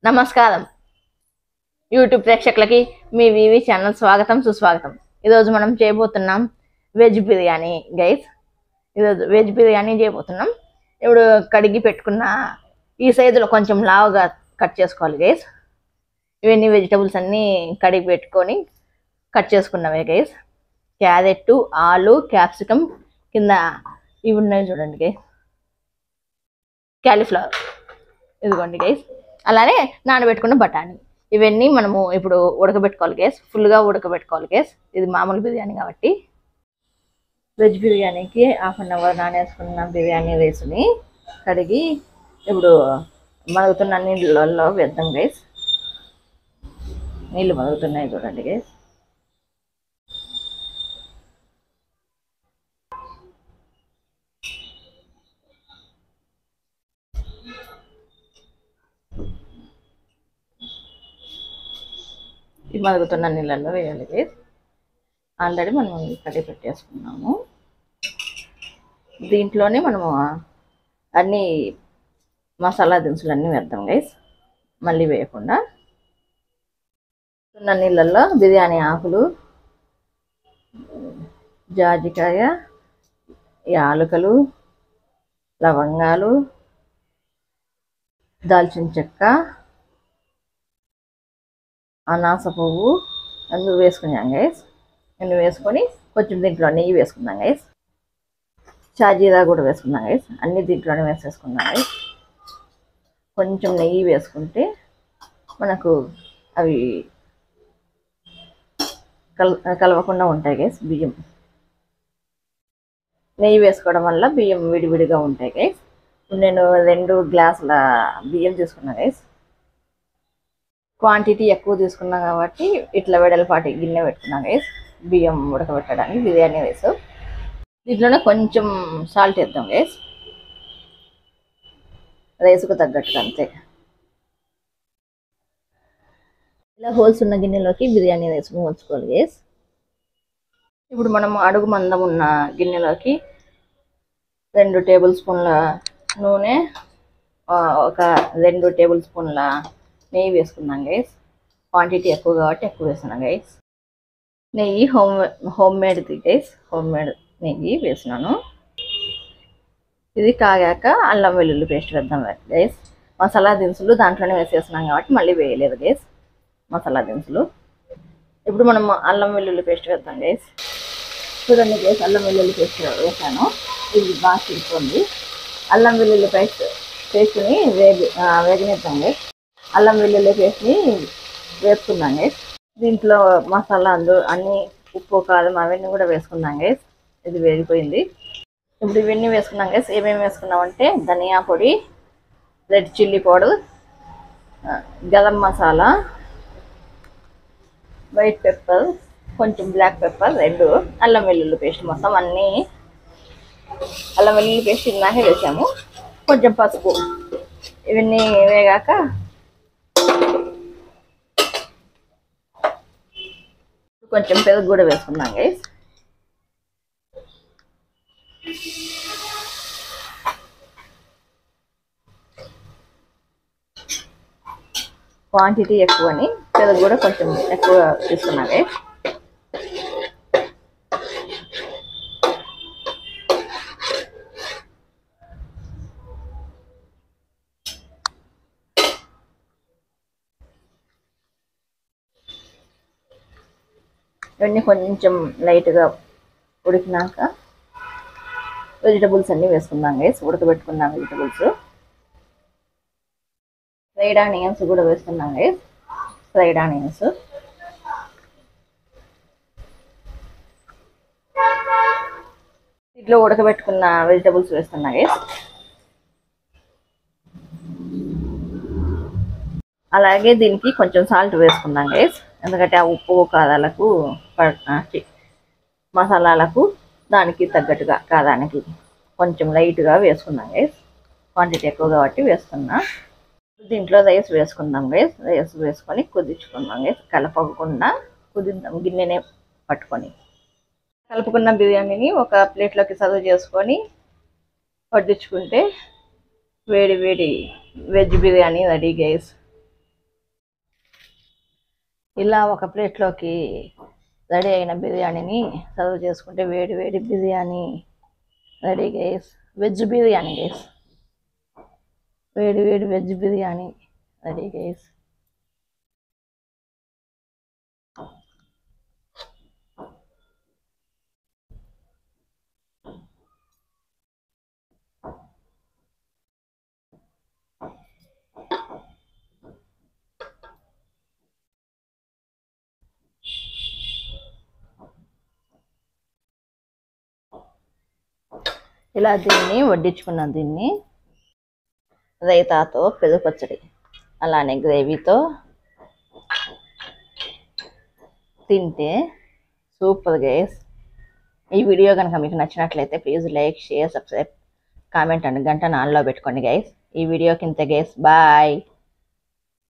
నమస్కారం యూట్యూబ్ ప్రేక్షకులకి మీ వివి ఛానల్ స్వాగతం సుస్వాగతం ఈరోజు మనం చేయబోతున్నాం వెజ్ బిర్యానీ గైస్ ఈరోజు వెజ్ బిర్యానీ చేయబోతున్నాం ఇప్పుడు కడిగి పెట్టుకున్న ఈ సైజులో కొంచెం లావుగా కట్ చేసుకోవాలి గైస్ ఇవన్నీ వెజిటబుల్స్ అన్నీ కడిగి పెట్టుకొని కట్ చేసుకున్నవే గైస్ క్యారెట్ ఆలు క్యాప్సికమ్ కింద ఇవి ఉన్నాయి చూడండి గైస్ క్యాలీఫ్లవర్ ఇదిగోండి గైస్ అలానే నానబెట్టుకున్న బఠానీ ఇవన్నీ మనము ఇప్పుడు ఉడకబెట్టుకోవాలి గేస్ ఫుల్గా ఉడకబెట్టుకోవాలి గేస్ ఇది మామూలు బిర్యానీ కాబట్టి వెజ్ బిర్యానీకి హాఫ్ అన్ అవర్ నానేసుకున్న బిర్యానీ రైస్ని కడిగి ఇప్పుడు మరుగుతున్న నీళ్ళల్లో వేద్దాం గైస్ నీళ్ళు మరుగుతున్నాయి చూడండి గైస్ ఈ మరుగుతున్న నీళ్ళల్లో వేయాలి గైస్ ఆల్రెడీ మనం కడిగి పెట్టేసుకున్నాము దీంట్లోనే మనము అన్ని మసాలా దినుసులు అన్నీ వేద్దాం గైస్ మళ్ళీ వేయకుండా ఉన్న నీళ్ళల్లో బిర్యానీ ఆకులు జాజికాయ యాలకులు లవంగాలు దాల్చిన చెక్క అనాస పువ్వు అందులో వేసుకున్నాం గైస్ నేను వేసుకొని కొంచెం దీంట్లో నెయ్యి వేసుకున్నాం గైస్ షాజీరా కూడా వేసుకున్నాం గైస్ అన్ని దీంట్లోనే వేసేసుకున్నాం గైస్ కొంచెం నెయ్యి వేసుకుంటే మనకు అవి కల్ కలవకుండా ఉంటాయి గైస్ బియ్యం నెయ్యి వేసుకోవడం వల్ల బియ్యం విడివిడిగా ఉంటాయి గైస్ నేను రెండు గ్లాసుల బియ్యం తీసుకున్నాను గైస్ క్వాంటిటీ ఎక్కువ తీసుకున్నాం కాబట్టి ఇట్లా వెడల్పాటి గిన్నె పెట్టుకున్నాం గైస్ బియ్యం ఉడకబెట్టడానికి బిర్యానీ రైస్ దీంట్లోనే కొంచెం సాల్ట్ వేద్దాం గైస్ రైస్కు తగ్గట్టుగా అంతే ఇలా హోల్స్ ఉన్న గిన్నెలోకి బిర్యానీ రైస్ ఉంచుకోవాలి గైస్ ఇప్పుడు మనం అడుగు మందం ఉన్న గిన్నెలోకి రెండు టేబుల్ స్పూన్ల నూనె ఒక రెండు టేబుల్ స్పూన్ల నెయ్యి వేసుకున్నాం గైస్ క్వాంటిటీ ఎక్కువ కాబట్టి ఎక్కువ వేస్తున్నాం గైస్ నెయ్యి హోమ్ హోమ్ మేడ్ది గైస్ హోమ్ మేడ్ నెయ్యి వేసినాను ఇది కాగాక అల్లం వెల్లుల్లి పేస్ట్ వేద్దాం గైస్ మసాలా దినుసులు దాంట్లోనే వేసేస్తున్నాం కాబట్టి మళ్ళీ వేయలేదు గైస్ మసాలా దినుసులు ఇప్పుడు మనం అల్లం వెల్లుల్లి పేస్ట్ వేద్దాం గైస్ చూడండి గైస్ అల్లం వెల్లుల్లి పేస్ట్ వేసాను ఇది బాగా చిరుకుంది అల్లం వెల్లుల్లి పేస్ట్ పేస్ట్ని వేగి వేగనిద్దాం గైస్ అల్లం వెల్లుల్లి పేస్ట్ని వేసుకున్నాం గైస్ దీంట్లో మసాలా అందు అన్ని ఉప్పు కారం అవన్నీ కూడా వేసుకున్నాం గైస్ ఇది వేగిపోయింది ఇప్పుడు ఇవన్నీ వేసుకున్నాం గైస్ ఏమేమి వేసుకున్నామంటే ధనియా పొడి red chilli powder garam masala white pepper కొంచెం బ్లాక్ పెప్పర్ రెండు అల్లం వెల్లుల్లి పేస్ట్ మొత్తం అన్నీ అల్లం వెల్లుల్లి పేస్ట్ ఇందాకే వేసాము కొంచెం పసుపు ఇవన్నీ వేగాక కొంచెం పెరుగు కూడా వేసుకున్నాం గైస్ క్వాంటిటీ ఎక్కువని పెరుగు కూడా కొంచెం ఎక్కువ తీసుకున్నాం గైస్ ఇవన్నీ కొంచెం లైట్గా ఉడికినాక వెజిటబుల్స్ అన్నీ వేసుకుందాం గైస్ ఉడకబెట్టుకున్నాం వెజిటబుల్స్ ఫ్రైడ్ ఆనియన్స్ కూడా వేసుకున్నాం గైస్ ఫ్రైడ్ ఆనియన్స్ ఇట్లా ఉడకబెట్టుకున్న వెజిటబుల్స్ వేస్తున్నా గైస్ అలాగే దీనికి కొంచెం సాల్ట్ వేసుకుందాం గైస్ ఎందుకంటే ఆ ఉప్పు కారాలకు మసాలాలకు దానికి తగ్గట్టుగా కారానికి కొంచెం లైట్గా వేసుకుందాం గైస్ క్వాంటిటీ ఎక్కువ కాబట్టి వేస్తున్నా దీంట్లో రైస్ వేసుకుందాం గైస్ రైస్ వేసుకొని కుదించుకుందాం గైస్ కలపకుండా కుదిద్దాం గిన్నెనే పట్టుకొని కలుపుకున్న బిర్యానీని ఒక ప్లేట్లోకి సర్వ్ చేసుకొని వడ్డించుకుంటే వేడి వేడి వెజ్ బిర్యానీ రెడీ గైస్ ఇలా ఒక ప్లేట్లోకి రెడీ అయిన బిర్యానీని సర్వ్ చేసుకుంటే వేడి వేడి biryani ready guys veg biryani guys వేడి వేడి వెజ్ బిర్యానీ రెడీ గైస్ ఇలా దీన్ని వడ్డించుకున్నాం దీన్ని రైతాతో పెరుగు పచ్చడి అలానే గ్రేవీతో తింటే సూపర్ గైస్ ఈ వీడియో కనుక మీకు నచ్చినట్లయితే please like share subscribe comment and గంట నాన్లో పెట్టుకోండి గైస్ ఈ వీడియోకి ఇంత గైస్ బాయ్